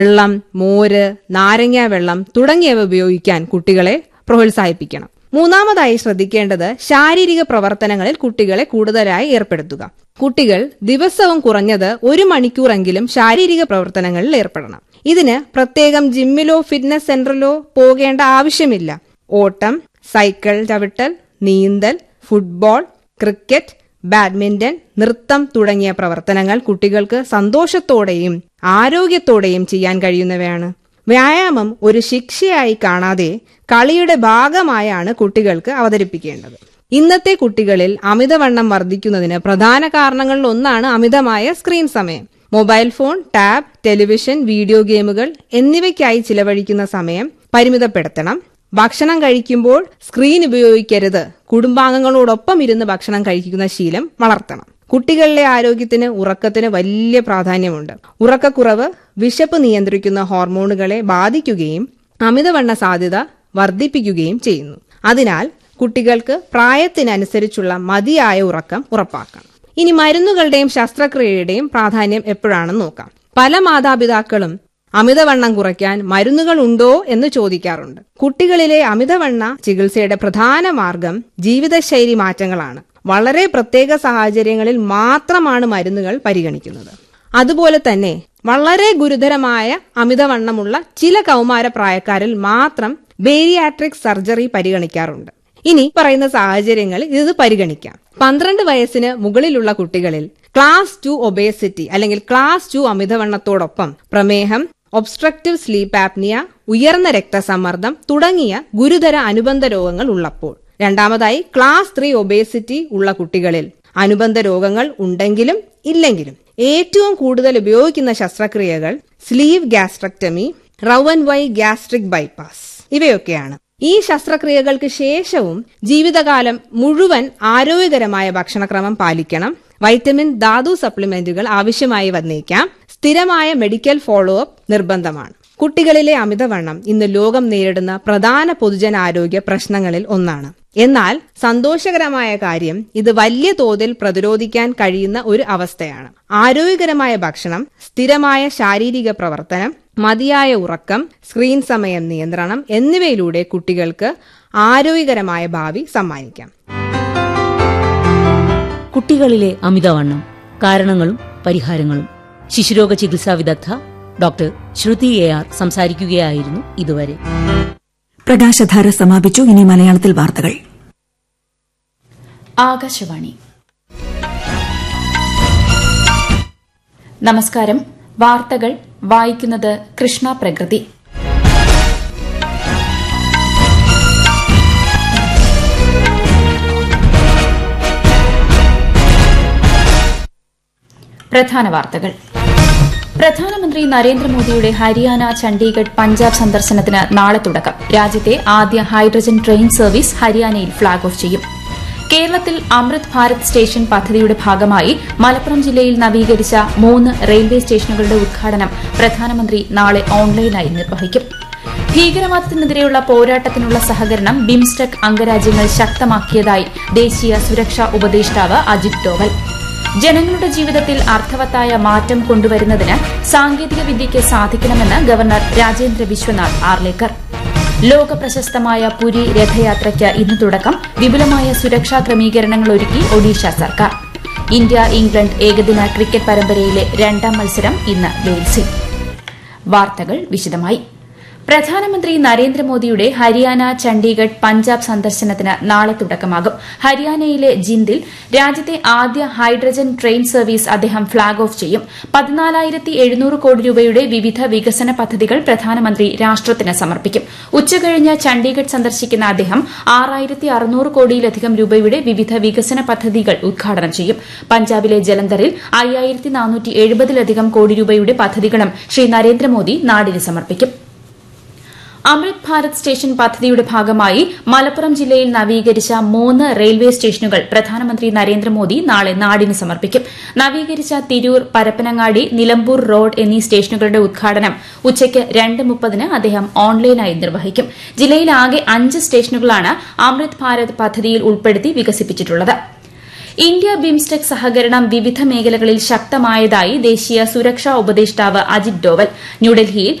വെള്ളം മോര് നാരങ്ങ വെള്ളം തുടങ്ങിയവ ഉപയോഗിക്കാൻ കുട്ടികളെ പ്രോത്സാഹിപ്പിക്കണം മൂന്നാമതായി ശ്രദ്ധിക്കേണ്ടത് ശാരീരിക പ്രവർത്തനങ്ങളിൽ കുട്ടികളെ കൂടുതലായി ഏർപ്പെടുത്തുക കുട്ടികൾ ദിവസവും കുറഞ്ഞത് ഒരു മണിക്കൂറെങ്കിലും ശാരീരിക പ്രവർത്തനങ്ങളിൽ ഏർപ്പെടണം ഇതിന് പ്രത്യേകം ജിമ്മിലോ ഫിറ്റ്നസ് സെന്ററിലോ പോകേണ്ട ആവശ്യമില്ല ഓട്ടം സൈക്കിൾ ചവിട്ടൽ നീന്തൽ ഫുട്ബോൾ ക്രിക്കറ്റ് ബാഡ്മിന്റൺ നൃത്തം തുടങ്ങിയ പ്രവർത്തനങ്ങൾ കുട്ടികൾക്ക് സന്തോഷത്തോടെയും ആരോഗ്യത്തോടെയും ചെയ്യാൻ കഴിയുന്നവയാണ് വ്യായാമം ഒരു ശിക്ഷയായി കാണാതെ കളിയുടെ ഭാഗമായാണ് കുട്ടികൾക്ക് അവതരിപ്പിക്കേണ്ടത് ഇന്നത്തെ കുട്ടികളിൽ അമിതവണ്ണം വർദ്ധിക്കുന്നതിന് പ്രധാന കാരണങ്ങളിൽ ഒന്നാണ് അമിതമായ സ്ക്രീൻ സമയം mobile phone tab television video ഗെയിമുകൾ എന്നിവയ്ക്കായി ചിലവഴിക്കുന്ന സമയം പരിമിതപ്പെടുത്തണം ഭക്ഷണം കഴിക്കുമ്പോൾ സ്ക്രീൻ ഉപയോഗിക്കരുത് കുടുംബാംഗങ്ങളോടൊപ്പം ഇരുന്ന് ഭക്ഷണം കഴിക്കുന്ന ശീലം വളർത്തണം കുട്ടികളിലെ ആരോഗ്യത്തിന് ഉറക്കത്തിന് വലിയ പ്രാധാന്യമുണ്ട് ഉറക്കക്കുറവ് വിശപ്പ് നിയന്ത്രിക്കുന്ന ഹോർമോണുകളെ ബാധിക്കുകയും അമിതവണ്ണ സാധ്യത വർദ്ധിപ്പിക്കുകയും ചെയ്യുന്നു അതിനാൽ കുട്ടികൾക്ക് പ്രായത്തിനനുസരിച്ചുള്ള മതിയായ ഉറക്കം ഉറപ്പാക്കണം ഇനി മരുന്നുകളുടെയും ശസ്ത്രക്രിയയുടെയും പ്രാധാന്യം എപ്പോഴാണെന്ന് നോക്കാം പല മാതാപിതാക്കളും അമിതവണ്ണം കുറയ്ക്കാൻ മരുന്നുകൾ ഉണ്ടോ എന്ന് ചോദിക്കാറുണ്ട് കുട്ടികളിലെ അമിതവണ്ണ ചികിത്സയുടെ പ്രധാന മാർഗം ജീവിതശൈലി മാറ്റങ്ങളാണ് വളരെ പ്രത്യേക സാഹചര്യങ്ങളിൽ മാത്രമാണ് മരുന്നുകൾ പരിഗണിക്കുന്നത് അതുപോലെ തന്നെ വളരെ ഗുരുതരമായ അമിതവണ്ണമുള്ള ചില കൗമാര പ്രായക്കാരിൽ മാത്രം ബേരിയാട്രിക് സർജറി പരിഗണിക്കാറുണ്ട് ഇനി പറയുന്ന സാഹചര്യങ്ങളിൽ ഇത് പരിഗണിക്കാം പന്ത്രണ്ട് വയസ്സിന് മുകളിലുള്ള കുട്ടികളിൽ ക്ലാസ് ടു ഒബേസിറ്റി അല്ലെങ്കിൽ ക്ലാസ് ടു അമിതവണ്ണത്തോടൊപ്പം പ്രമേഹം ഒബ്സ്ട്രക്റ്റീവ് സ്ലീപ്പ് ആപ്നിയ ഉയർന്ന രക്തസമ്മർദ്ദം തുടങ്ങിയ ഗുരുതര അനുബന്ധ രോഗങ്ങൾ ഉള്ളപ്പോൾ രണ്ടാമതായി ക്ലാസ് ത്രീ ഒബേസിറ്റി ഉള്ള കുട്ടികളിൽ അനുബന്ധ രോഗങ്ങൾ ഉണ്ടെങ്കിലും ഇല്ലെങ്കിലും ഏറ്റവും കൂടുതൽ ഉപയോഗിക്കുന്ന ശസ്ത്രക്രിയകൾ sleeve gastrectomy roux en Y gastric bypass ഇവയൊക്കെയാണ് ഈ ശസ്ത്രക്രിയകൾക്ക് ശേഷവും ജീവിതകാലം മുഴുവൻ ആരോഗ്യകരമായ ഭക്ഷണക്രമം പാലിക്കണം വൈറ്റമിൻ ധാതു സപ്ലിമെന്റുകൾ ആവശ്യമായി വന്നേക്കാം സ്ഥിരമായ മെഡിക്കൽ ഫോളോ അപ്പ് നിർബന്ധമാണ് കുട്ടികളിലെ അമിതവണ്ണം ഇന്ന് ലോകം നേരിടുന്ന പ്രധാന പൊതുജനാരോഗ്യ പ്രശ്നങ്ങളിൽ ഒന്നാണ് എന്നാൽ സന്തോഷകരമായ കാര്യം ഇത് വലിയ തോതിൽ പ്രതിരോധിക്കാൻ കഴിയുന്ന ഒരു അവസ്ഥയാണ് ആരോഗ്യകരമായ ഭക്ഷണം സ്ഥിരമായ ശാരീരിക പ്രവർത്തനം മതിയായ ഉറക്കം സ്ക്രീൻ സമയം നിയന്ത്രണം എന്നിവയിലൂടെ കുട്ടികൾക്ക് ആരോഗ്യകരമായ ഭാവി സമ്മാനിക്കാം കുട്ടികളിലെ അമിതവണ്ണം കാരണങ്ങളും പരിഹാരങ്ങളും ശിശുരോഗ ചികിത്സാ വിദഗ്ധ ഡോക്ടർ ശ്രുതി എ ആർ സംസാരിക്കുകയായിരുന്നു ഇതുവരെ പ്രകാശധാര സമാപിച്ചു ഇനി മലയാളത്തിൽ വാർത്തകൾ ആകാശവാണി നമസ്കാരം വാർത്തകൾ വായിക്കുന്നത് കൃഷ്ണ പ്രകൃതി പ്രധാന വാർത്തകൾ പ്രധാനമന്ത്രി നരേന്ദ്രമോദിയുടെ ഹരിയാന ചണ്ഡീഗഡ് പഞ്ചാബ് സന്ദർശനത്തിന് നാളെ തുടക്കം രാജ്യത്തെ ആദ്യ ഹൈഡ്രജൻ ട്രെയിൻ സർവീസ് ഹരിയാനയിൽ ഫ്ളാഗ് ഓഫ് ചെയ്യും കേരളത്തിൽ അമൃത് ഭാരത് സ്റ്റേഷൻ പദ്ധതിയുടെ ഭാഗമായി മലപ്പുറം ജില്ലയിൽ നവീകരിച്ച മൂന്ന് റെയിൽവേ സ്റ്റേഷനുകളുടെ ഉദ്ഘാടനം പ്രധാനമന്ത്രി നാളെ ഓൺലൈനായി നിർവഹിക്കും ഭീകരവാദത്തിനെതിരെയുള്ള പോരാട്ടത്തിനുള്ള സഹകരണം ബിംസ്റ്റെക് അംഗരാജ്യങ്ങൾ ശക്തമാക്കിയതായി ദേശീയ സുരക്ഷാ ഉപദേഷ്ടാവ് അജിത് ഡോവൽ ജനങ്ങളുടെ ജീവിതത്തിൽ അർത്ഥവത്തായ മാറ്റം കൊണ്ടുവരുന്നതിന് സാങ്കേതിക വിദ്യയ്ക്ക് സാധിക്കണമെന്ന് ഗവർണർ രാജേന്ദ്ര വിശ്വനാഥ് ആർലേക്കർ ലോക പ്രശസ്തമായ പുരി രഥയാത്രയ്ക്ക് ഇന്ന് തുടക്കം വിപുലമായ സുരക്ഷാ ക്രമീകരണങ്ങൾ ഒരുക്കി ഒഡീഷ സർക്കാർ ഇന്ത്യ ഇംഗ്ലണ്ട് ഏകദിന ക്രിക്കറ്റ് പരമ്പരയിലെ രണ്ടാം മത്സരം ഇന്ന് വെയിൽസിൽ വാർത്തകൾ വിശദമായി പ്രധാനമന്ത്രി നരേന്ദ്രമോദിയുടെ ഹരിയാന ചണ്ഡീഗഡ് പഞ്ചാബ് സന്ദർശനത്തിന് നാളെ തുടക്കമാകും ഹരിയാനയിലെ ജിന്ദിൽ രാജ്യത്തെ ആദ്യ ഹൈഡ്രജൻ ട്രെയിൻ സർവീസ് അദ്ദേഹം ഫ്ളാഗ് ഓഫ് ചെയ്യും പതിനാലായിരത്തി എഴുന്നൂറ് കോടി രൂപയുടെ വിവിധ വികസന പദ്ധതികൾ പ്രധാനമന്ത്രി രാഷ്ട്രത്തിന് സമർപ്പിക്കും ഉച്ചകഴിഞ്ഞ് ചണ്ഡീഗഡ് സന്ദർശിക്കുന്ന അദ്ദേഹം ആറായിരത്തി അറുന്നൂറ് കോടിയിലധികം രൂപയുടെ വിവിധ വികസന പദ്ധതികൾ ഉദ്ഘാടനം ചെയ്യും പഞ്ചാബിലെ ജലന്ധറിൽ അയ്യായിരത്തി നാനൂറ്റി എഴുപതിലധികം കോടി രൂപയുടെ പദ്ധതികളും ശ്രീ നരേന്ദ്രമോദി നാടിന് സമർപ്പിക്കും അമൃത് ഭാരത് സ്റ്റേഷൻ പദ്ധതിയുടെ ഭാഗമായി മലപ്പുറം ജില്ലയിൽ നവീകരിച്ച മൂന്ന് റെയിൽവേ സ്റ്റേഷനുകൾ പ്രധാനമന്ത്രി നരേന്ദ്രമോദി നാളെ നാടിന് സമർപ്പിക്കും നവീകരിച്ച തിരൂർ പരപ്പനങ്ങാടി നിലമ്പൂർ റോഡ് എന്നീ സ്റ്റേഷനുകളുടെ ഉദ്ഘാടനം ഉച്ചയ്ക്ക് രണ്ട് മുപ്പതിന് അദ്ദേഹം ഓൺലൈനായി നിർവഹിക്കും ജില്ലയിൽ ആകെ അഞ്ച് സ്റ്റേഷനുകളാണ് അമൃത് ഭാരത് പദ്ധതിയിൽ ഉൾപ്പെടുത്തി വികസിപ്പിച്ചിട്ടുള്ളത് ഇന്ത്യ ബിംസ്റ്റെക് സഹകരണം വിവിധ മേഖലകളിൽ ശക്തമായതായി ദേശീയ സുരക്ഷാ ഉപദേഷ്ടാവ് അജിത് ഡോവൽ ന്യൂഡൽഹിയിൽ